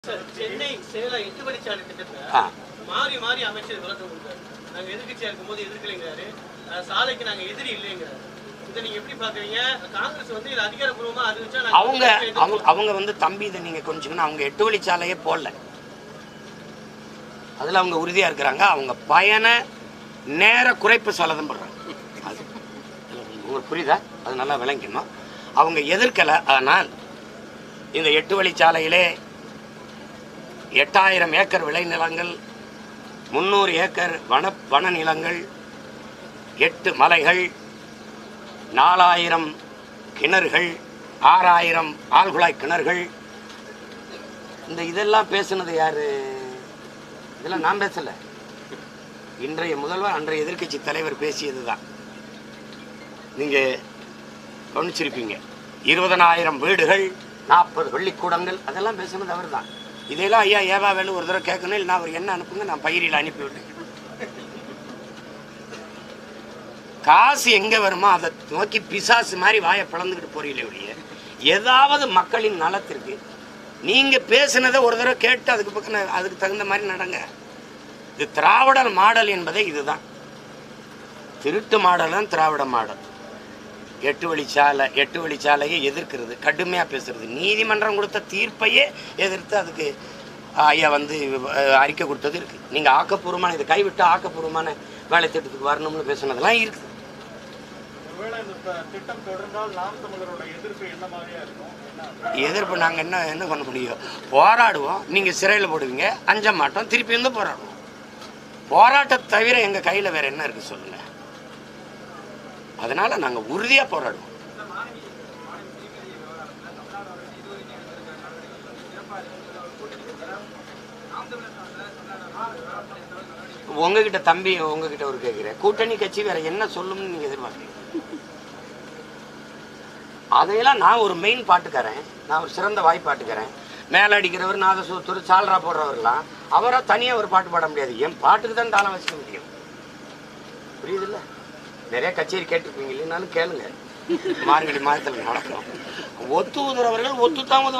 Sir, Chennai Salem எட்டு வழிச்சாலை திட்டத்தை ஆ மாறி மாறி அமைச்சர் விளக்கம் கொடுத்தாரு நாங்க எதிர்க்கட்சியா இருக்கும்போது எதிர்க்கலைங்கிறாரு அஹ் சாலைக்கு நாங்க எதிரி இல்லைங்கிறாரு இதை நீங்க எப்படி பாக்குறீங்க காங்கிரஸ் வந்து இது அதிகாரப்பூர்வமா அறிவிச்சா நாங்க அவங்க எதிர்ப்போம். அவங்க அவங்க வந்து தம்பி இதை நீங்கள் கொஞ்சம் அவங்க எட்டு வழிச்சாலையே போடல அதில் அவங்க உறுதியாக இருக்கிறாங்க அவங்க பயனை நேர குறைப்பு சலதம் பண்றாங்க அது உங்களுக்கு புரியுதா அது நல்லா விளங்கணும் அவங்க எதிர்க்கலை ஆனால் இந்த எட்டு வழிச்சாலையிலே எட்டாயிரம் ஏக்கர் விளைநிலங்கள் முந்நூறு ஏக்கர் வன வன நிலங்கள் எட்டு மலைகள் நாலாயிரம் கிணறுகள் ஆறாயிரம் ஆழ்குழாய் கிணறுகள் இந்த இதெல்லாம் பேசுனது யாரு இதெல்லாம் நான் பேசல இன்றைய முதல்வர் அன்றைய எதிர்க்கட்சி தலைவர் பேசியது தான் நீங்க கவனிச்சிருப்பீங்க இருபதனாயிரம் வீடுகள் நாற்பது பள்ளிக்கூடங்கள் அதெல்லாம் பேசுனது அவர் தான் இதையெல்லாம் ஐயா ஏவா வேலு ஒரு தடவை கேட்கணும் இல்லை அவர் என்ன அனுப்புங்க நான் பயிரில் அனுப்பி விட்டேன் காசு எங்க வருமோ அதை நோக்கி பிசாசு மாதிரி வாயை பிளந்துக்கிட்டு போறீங்களே ஒழிய ஏதாவது மக்களின் நலத்திற்கு நீங்க பேசுனதை ஒரு தடவை கேட்டு அதுக்கு பக்கம் அதுக்கு தகுந்த மாதிரி நடங்க இது திராவிடர் மாடல் என்பதே இதுதான் திருட்டு மாடல் தான் திராவிட மாடல் எட்டு வழிச்சாலை எட்டு வழிச்சாலையை எதிர்க்கிறது கடுமையாக பேசுறது நீதிமன்றம் கொடுத்த தீர்ப்பையே எதிர்த்து அதுக்கு ஐயா வந்து அஹ், அறிக்கை கொடுத்தது இருக்கு நீங்க ஆக்கப்பூர்வமான இதை கைவிட்டு ஆக்கப்பூர்வமான வேலை திட்டத்துக்கு வரணும்னு பேசுனதெல்லாம் இருக்குது ஒருவேளை இந்த த- திட்டம் தொடர்ந்தால் நாம் தமிழரோட எதிர்ப்பு என்ன மாதிரியா இருக்கும் என்ன எதிர்ப்பு நாங்கள் என்ன என்ன பண்ண முடியும் போராடுவோம் நீங்கள் சிறையில் போடுவீங்க அஞ்ச மாட்டோம் திருப்பி வந்து போராடுவோம் போராட்டத்தை தவிர எங்கள் கையில் வேற என்ன இருக்கு சொல்லுங்க அதனால நாங்கள் உறுதியாக போராடுவோம் உங்ககிட்ட தம்பி உங்ககிட்ட ஒரு கேட்குறேன் கூட்டணி கட்சி வேற என்ன சொல்லும்னு நீங்க எதிர்பார்க்குறீங்க அதையெல்லாம் நான் ஒரு மெயின் பாட்டுக்காரன் நான் ஒரு சிறந்த வாய்ப்பாட்டுக்காரன் மேலே அடிக்கிறவர் நாதசூத்தூர் சால்ரா போடுறவர்லாம் அவராக தனியாக ஒரு பாட்டு பாட முடியாது என் பாட்டுக்கு தான் தாளம் வச்சுக்க முடியும் புரியுதுல்ல நிறைய கச்சேரி கேட்டிருப்பீங்க இல்லைனாலும் கேளுங்க மார்கழி மாதத்தில் நடக்கும் ஒத்து ஊதுறவர்கள் ஒத்து தான்